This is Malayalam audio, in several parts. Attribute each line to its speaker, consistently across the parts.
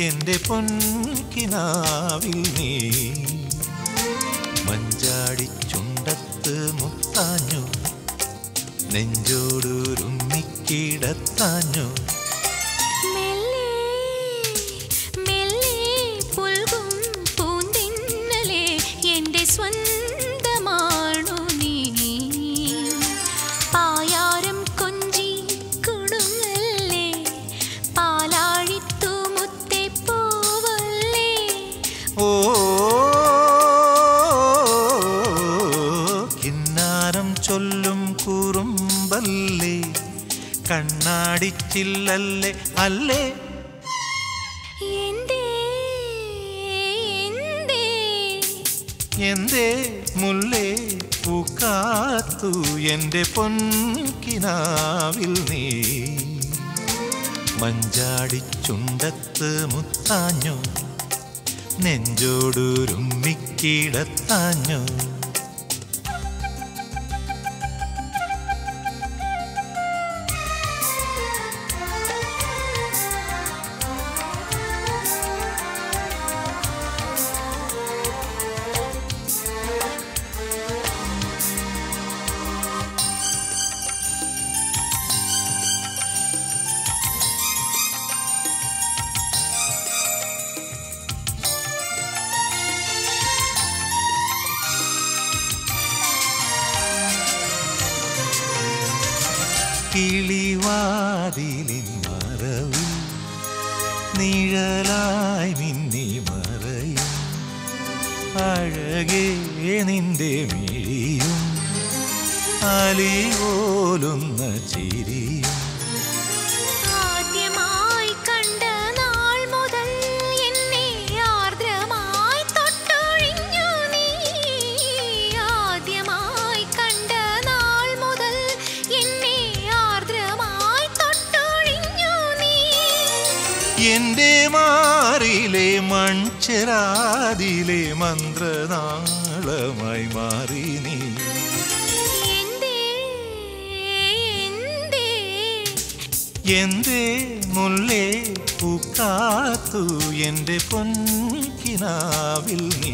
Speaker 1: എൻ്റെ പൊൻകിനാവിൽ നീ മഞ്ചാടി ചുണ്ടത്ത് മുത്താഞ്ഞു നെഞ്ചോടുരുമ്മിക്കിടത്താഞ്ഞു
Speaker 2: മെല്ലെ മെല്ലെ പുൽകും പൂന്തിന്നലെ എൻ്റെ സ്വന്തമാണു നീ പായാരം കൊഞ്ചി കുടുങ്ങല്ലേ പാലാഴിത്തു മുത്തെ പോവല്ലേ
Speaker 1: ഓ കിന്നാരം ചൊല്ലും കുറുമ്പല്ലേ കണ്ണാടിച്ചില്ലല്ലേ അല്ലേ
Speaker 2: എന്തേ എന്തേ
Speaker 1: എന്തേ മുല്ലേ പൂക്കാത്തു എൻ്റെ പൊൻകിനാവിൽ നീ മഞ്ചാടിച്ചുണ്ടത്ത് മുത്താഞ്ഞു നെഞ്ചോടുരുമ്മിക്കിടത്താഞ്ഞു കിളിവാതിലിൻ മറവിൽ നിഴലായി മിന്നി മറയും അഴകേ നിന്റെ മിഴിയും അലിപോലുന്ന ചിരിയും
Speaker 2: ആദ്യമായി കണ്ട നാൾ മുതൽ എന്നെ ആർദ്രമായി തൊട്ടൊഴിഞ്ഞു നീ ആദ്യമായി കണ്ട നാൾ മുതൽ എന്നെ ആർദ്രമായി തൊട്ടൊഴിഞ്ഞു നീ
Speaker 1: എന്റെ മാറിലെ മൺചെരാതിലെ മന്ത്രനാളമായി മാറി നീ
Speaker 2: എന്തേ എന്തേ
Speaker 1: എന്തേ മുല്ലേ പൂക്കാത്തു എൻ്റെ പൊൻകിനാവിൽ നീ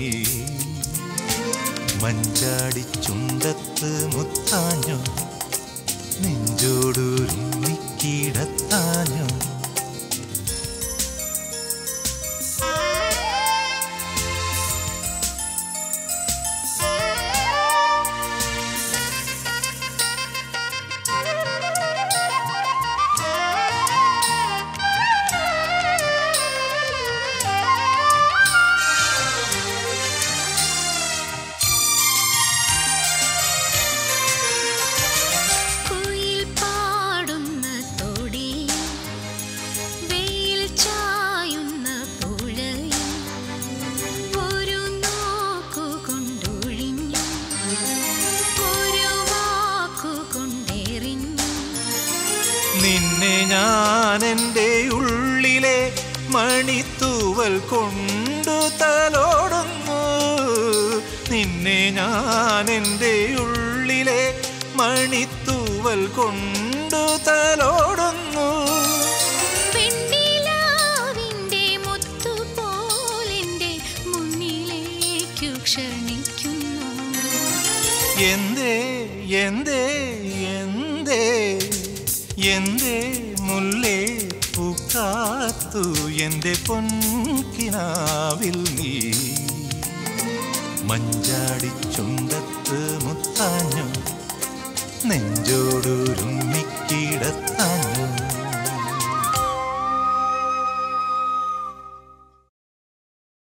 Speaker 1: മഞ്ചാടി ചുണ്ടത്ത് മുത്താഞ്ഞു നെഞ്ചോടുരുമ്മിക്കിടത്താഞ്ഞു
Speaker 2: കുയിൽ പാടുന്ന തൊടിയിൽ വെയിൽ ചായുന്ന പുഴയിൽ ഒരു നോക്കുകൊണ്ടൊഴിഞ്ഞു ഒരു വാക്കുകൊണ്ടെറിഞ്ഞു
Speaker 1: നിന്നെ ഞാൻ എൻ്റെ ഉള്ളിലെ മണിത്തൂവൽ കൊണ്ടു തലോടുന്നു നിന്നെ ഞാൻ എൻ്റെ ഉള്ളിലെ മണിത്തൂവൽ കൊണ്ടു തലോടുന്നു
Speaker 2: വെണ്ണിലാവിൻ്റെ മുത്തുപോലെൻ്റെ മുന്നിലേക്കു ക്ഷണിക്കുന്നു
Speaker 1: എന്തേ എന്തേ എന്തേ എന്തേ മുല്ലേ പൂക്കാത്തു എൻ്റെ പൊൻകിനാവിൽ നീ മഞ്ചാടി ചുണ്ടത്ത് മുത്താഞ്ഞു നെഞ്ചോടുരുമ്മിക്കിടത്താഞ്ഞു